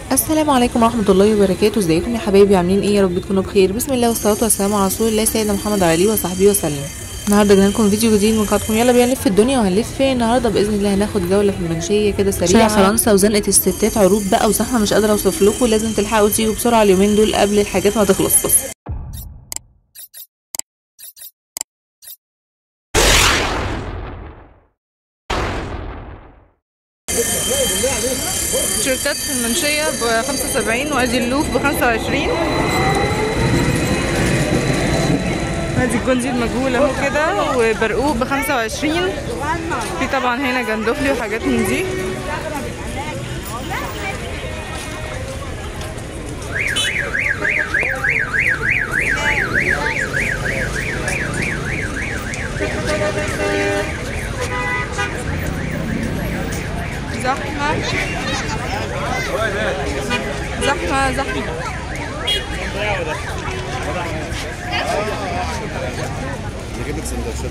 السلام عليكم ورحمة الله وبركاته ازيكم يا حبايبي عاملين ايه يا رب تكونوا بخير بسم الله والصلاة والسلام على رسول الله سيدنا محمد عليه وصحبه وسلم النهارده جايين لكم فيديو جديد من قناتكم يلا بينا نلف في الدنيا وهنلف فين النهارده باذن الله هناخد جوله في المنشيه كده سريعه شارع فرنسا وزنقه الستات عروض بقى وزحمه مش قادره اوصف لكم لازم تلحقوا تيجوا بسرعه اليومين دول قبل الحاجات ما تخلص تيشيرتات في المنشية ب 75 وادي اللوف ب 25 ادي الجندي المجهول اهو كده وبرقوق ب 25 في طبعا هنا جندفلي وحاجات من دي زحمة زحمة زحمة نجيب لك سندوتشات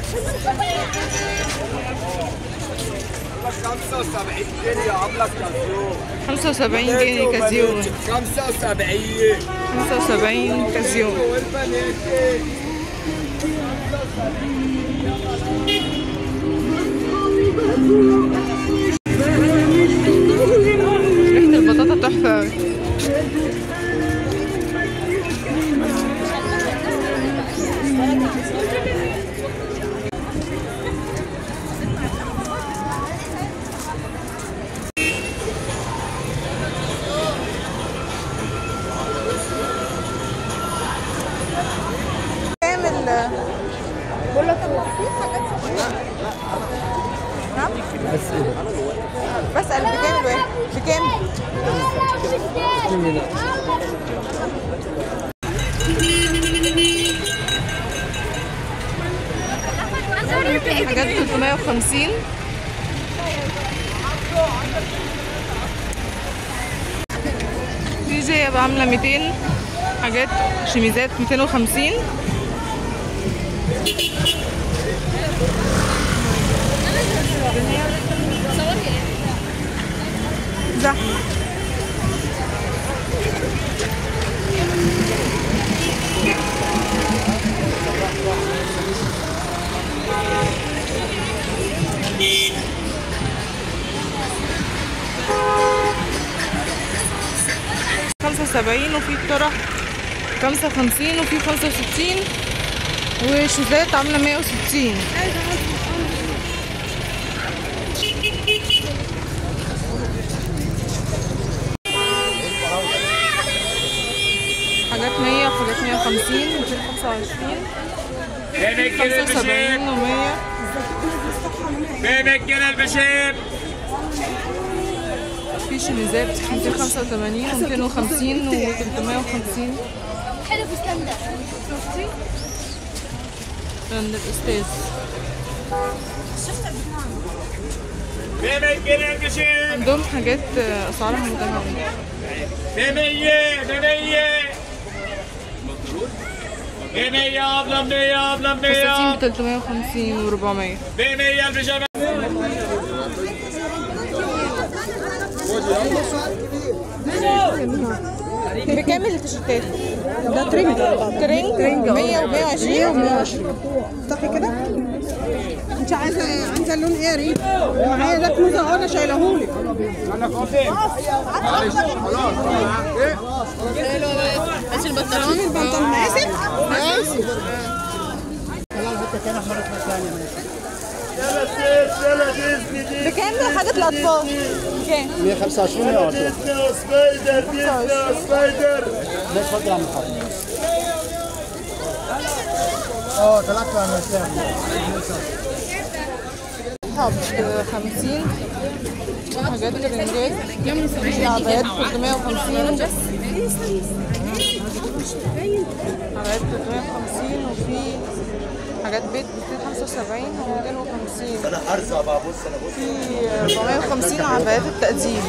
75 جنيه عملك كازيون 75 جنيه كازيون 75 75 كازيون والبنات ريحة البطاطا تحفة أوي كامل بقول لك في حاجات نعم بسأل بكام الواحد بكام حاجات 350 دي جي عاملة 200 حاجات شميزات 250 زحمة خمسة وسبعين وفي طرح خمسة وخمسين وفي خمسة وستين وشوزات عاملة مية وستين حاجات مية وحاجات مية وخمسين ميتين خمسة وعشرين خمسة وسبعين ومية بيبك كده البشير في شميزات ميتين خمسة وتمانين وميتين وخمسين وتلتمية وخمسين حلو فستان ده عند الأستاذ بيبك كده البشير عندهم حاجات أسعارها متنوعة بمية بمية بمية أبلة بمية أبلة فساتين بمية ب 350 و 400 بمية البيجامة بكام التيشيرتات؟ ده ترنج ترنج ترنج 100 و 120 120 صح كده؟ انت عايزه عايزه اللون ايه يا ريت؟ معايا ده كنوز اهو انا شايلهولك بس البنطلون البنطلون مقاسك؟ ماشي بكام ده حاجة الأطفال؟ بكام؟ 125 110 سبايدر ديسنا سبايدر ده اتفضل يا عم الحاج اه طلعت على المسام حب 50 حاجات ترنجات في عبايات 350 عبايات 350 وفي حاجات بيت 275 و 250 انا هرزع بقى بص انا بص في 450 عبايات التقديم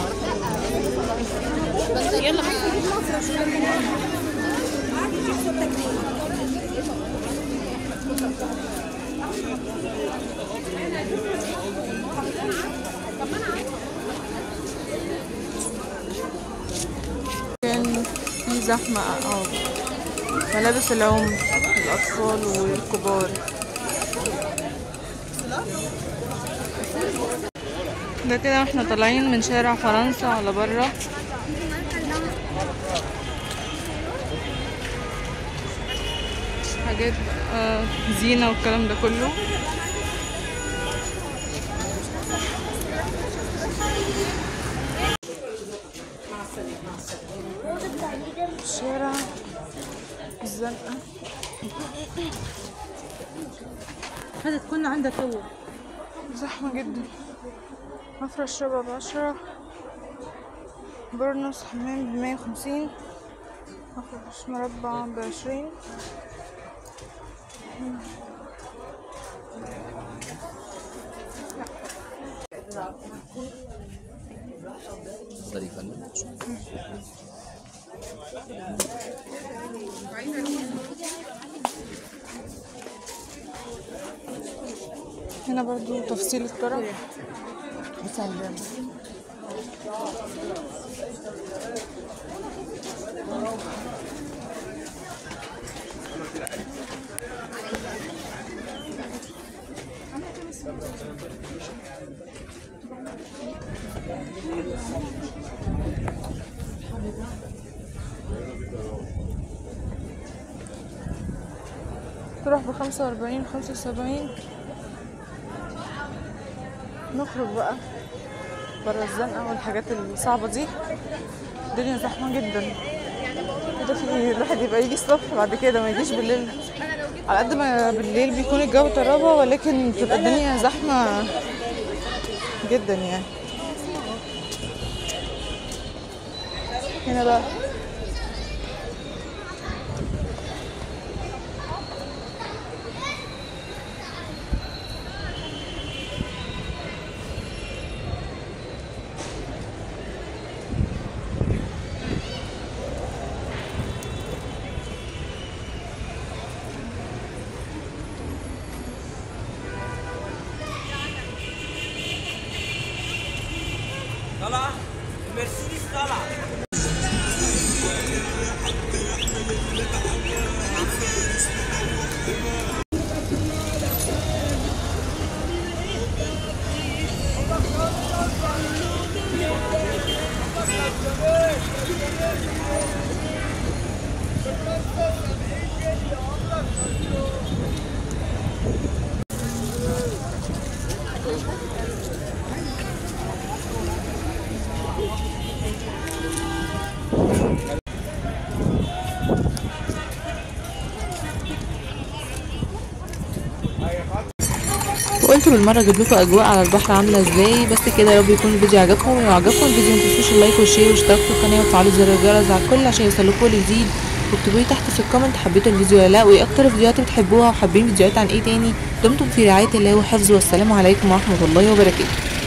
زحمة اه ملابس العم الأطفال والكبار ده كده احنا طالعين من شارع فرنسا على برا حاجات آه زينة والكلام ده كله شارع الزنقة هذا تكون عندك هو زحمة جدا مفرش ربع بعشرة برنس حمام بمية وخمسين مفرش مربع بعشرين هنا برضو تفصيل الطرف تروح بخمسة وأربعين خمسة وسبعين نخرج بقى برا الزنقة والحاجات الصعبة دي الدنيا زحمة جدا كده في الواحد يبقى يجي الصبح بعد كده ما يجيش بالليل على قد ما بالليل بيكون الجو طرابة ولكن بتبقى الدنيا زحمة جدا يعني هنا بقى وقلت بالمره اجيب لكم اجواء على البحر عامله ازاي بس كده يا رب يكون الفيديو عجبكم ولو عجبكم الفيديو متنسوش اللايك والشير واشتراك في القناه وتفعلوا زر الجرس على الكل عشان يوصلكوا كل جديد واكتبوا لي تحت في الكومنت حبيتوا الفيديو ولا لا وايه اكتر فيديوهات بتحبوها وحابين فيديوهات عن ايه تاني دمتم في رعايه الله وحفظه والسلام عليكم ورحمه الله وبركاته